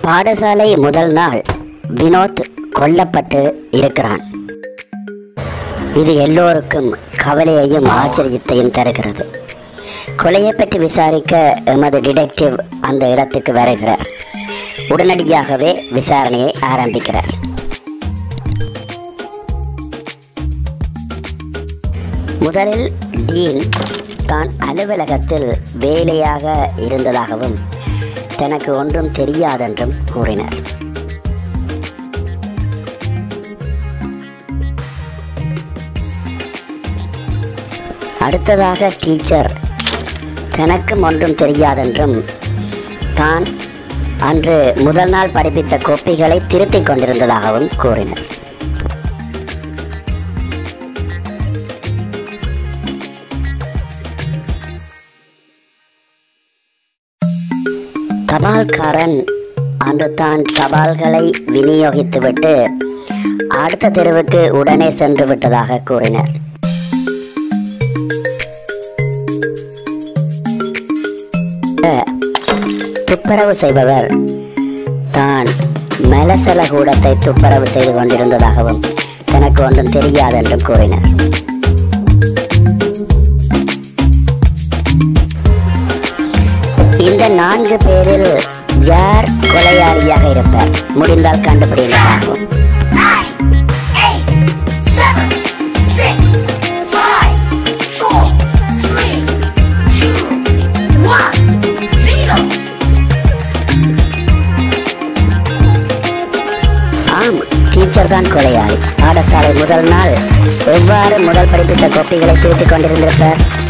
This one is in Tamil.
பாடசாலை முதல் நாள் வினோத் கொல்லப்பட்டு இருக்கிறான் இது எல்லோருக்கும் கவலையையும் ஆச்சரியத்தையும் தருகிறது கொலையை பற்றி விசாரிக்க எமது டிடெக்டிவ் அந்த இடத்துக்கு வருகிறார் உடனடியாகவே விசாரணையை ஆரம்பிக்கிறார் முதலில் டீன் தான் அலுவலகத்தில் வேலையாக இருந்ததாகவும் தனக்கு ஒன்றும் தெரியாதென்றும் கூறினார் அடுத்ததாக டீச்சர் தனக்கும் ஒன்றும் தெரியாதென்றும் தான் அன்று முதல் நாள் படிப்பித்த கோப்பிகளை திருத்திக் கொண்டிருந்ததாகவும் கூறினர் தபால்காரன் அன்று தான் தபால்களை விநியோகித்துவிட்டு அடுத்த தெருவுக்கு உடனே சென்று விட்டதாக கூறினர் துப்புரவு செய்பவர் தான் மலசல கூடத்தை துப்புரவு செய்து கொண்டிருந்ததாகவும் தனக்கு ஒன்றும் தெரியாதென்றும் கூறினர் இந்த நான்கு பேரில் யார் கொலையாளியாக இருப்பார் முடிந்தால் கண்டுபிடிக்கலாம் nine, eight, seven, six, five, four, three, two, one, zero. ஆம் டீச்சர் தான் கொலையாளி பாடசாலை முதல் நாள் எவ்வாறு முதல் படிப்பித்த கோப்பிகளை திருத்திக் கொண்டிருந்திருப்பார்